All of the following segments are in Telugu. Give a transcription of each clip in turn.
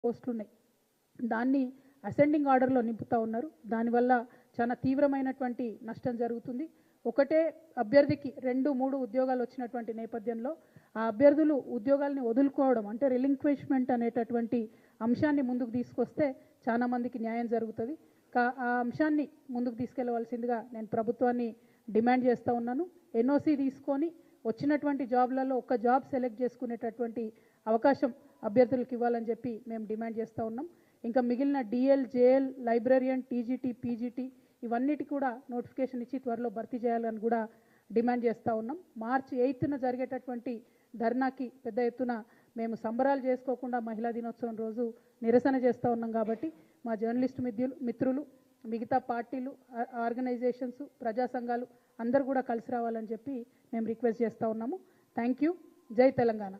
పోస్టులు ఉన్నాయి దాన్ని అసెండింగ్ ఆర్డర్లో నింపుతా ఉన్నారు దానివల్ల చాలా తీవ్రమైనటువంటి నష్టం జరుగుతుంది ఒకటే అభ్యర్థికి రెండు మూడు ఉద్యోగాలు వచ్చినటువంటి నేపథ్యంలో ఆ అభ్యర్థులు ఉద్యోగాల్ని వదులుకోవడం అంటే రిలింక్విష్మెంట్ అనేటటువంటి అంశాన్ని ముందుకు తీసుకొస్తే చాలా మందికి న్యాయం జరుగుతుంది కా ఆ అంశాన్ని ముందుకు తీసుకెళ్లవలసిందిగా నేను ప్రభుత్వాన్ని డిమాండ్ చేస్తూ ఉన్నాను ఎన్ఓసి తీసుకొని వచ్చినటువంటి జాబ్లలో ఒక జాబ్ సెలెక్ట్ చేసుకునేటటువంటి అవకాశం అభ్యర్థులకు ఇవ్వాలని చెప్పి మేము డిమాండ్ చేస్తూ ఉన్నాం ఇంకా మిగిలిన DL JL librarian TGT PGT ఇవన్నిటి కూడా నోటిఫికేషన్ ఇచ్చి త్వరలో భర్తీ చేయాలని కూడా డిమాండ్ చేస్తూ ఉన్నాం మార్చి ఎయిత్న జరిగేటటువంటి ధర్నాకి పెద్ద ఎత్తున మేము సంబరాలు చేసుకోకుండా మహిళా దినోత్సవం రోజు నిరసన చేస్తూ ఉన్నాం కాబట్టి మా జర్నలిస్ట్ మిత్రులు మిత్రులు మిగతా పార్టీలు ఆ- ఆర్గనైజేషన్స్ ప్రజా సంఘాలు అందరూ కూడా కలిసి రావాలని చెప్పి మేము రిక్వెస్ట్ చేస్తూ ఉన్నాము థ్యాంక్ యూ జై Telangana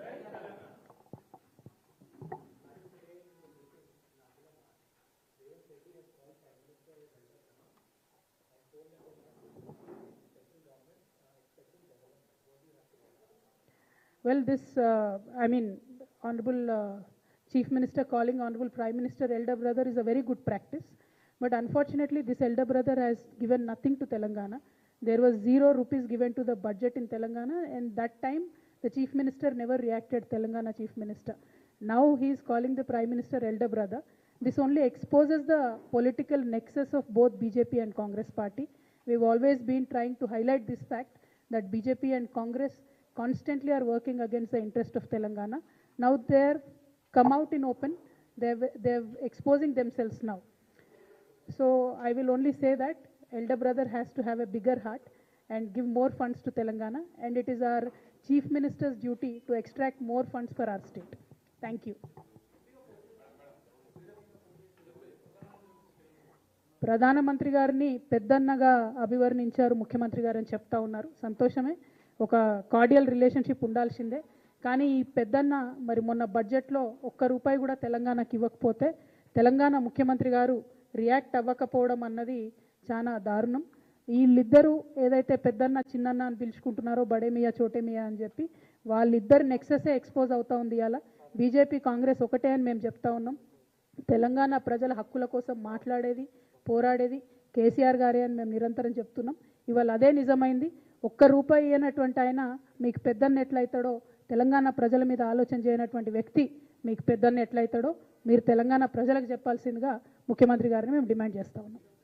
Well, this, uh, I mean, Honorable uh, Chief Minister calling Honorable Prime Minister elder brother is a very good practice. But unfortunately, this elder brother has given nothing to Telangana. There was zero rupees given to the budget in Telangana, and that time the Chief Minister never reacted, Telangana Chief Minister. Now he is calling the Prime Minister elder brother. This only exposes the political nexus of both BJP and Congress party. We've always been trying to highlight this fact that BJP and Congress constantly are working against the interest of Telangana. Now they're come out in open. They're, they're exposing themselves now. So I will only say that elder brother has to have a bigger heart and give more funds to Telangana. And it is our chief minister's duty to extract more funds for our state. Thank you. ప్రధానమంత్రి గారిని పెద్దన్నగా అభివర్ణించారు ముఖ్యమంత్రి గారు అని చెప్తా ఉన్నారు సంతోషమే ఒక కార్డియల్ రిలేషన్షిప్ ఉండాల్సిందే కానీ ఈ పెద్దన్న మరి మొన్న బడ్జెట్లో ఒక్క రూపాయి కూడా తెలంగాణకి ఇవ్వకపోతే తెలంగాణ ముఖ్యమంత్రి గారు రియాక్ట్ అవ్వకపోవడం అన్నది చాలా దారుణం వీళ్ళిద్దరూ ఏదైతే పెద్దన్న చిన్నన్న అని పిలుచుకుంటున్నారో బడేమియా చోటేమియా అని చెప్పి వాళ్ళిద్దరు నెక్సెసే ఎక్స్పోజ్ అవుతా ఉంది ఇలా బీజేపీ కాంగ్రెస్ ఒకటే అని మేము చెప్తా ఉన్నాం తెలంగాణ ప్రజల హక్కుల కోసం మాట్లాడేది పోరాడేది కేసీఆర్ గారే అని మేము నిరంతరం చెప్తున్నాం ఇవాళ అదే నిజమైంది ఒక్క రూపాయి ఇవ్వనటువంటి ఆయన మీకు పెద్దన్న ఎట్లయితాడో తెలంగాణ ప్రజల మీద ఆలోచన చేయనటువంటి వ్యక్తి మీకు పెద్దన్న ఎట్లయితాడో మీరు తెలంగాణ ప్రజలకు చెప్పాల్సిందిగా ముఖ్యమంత్రి గారిని మేము డిమాండ్ చేస్తా ఉన్నాం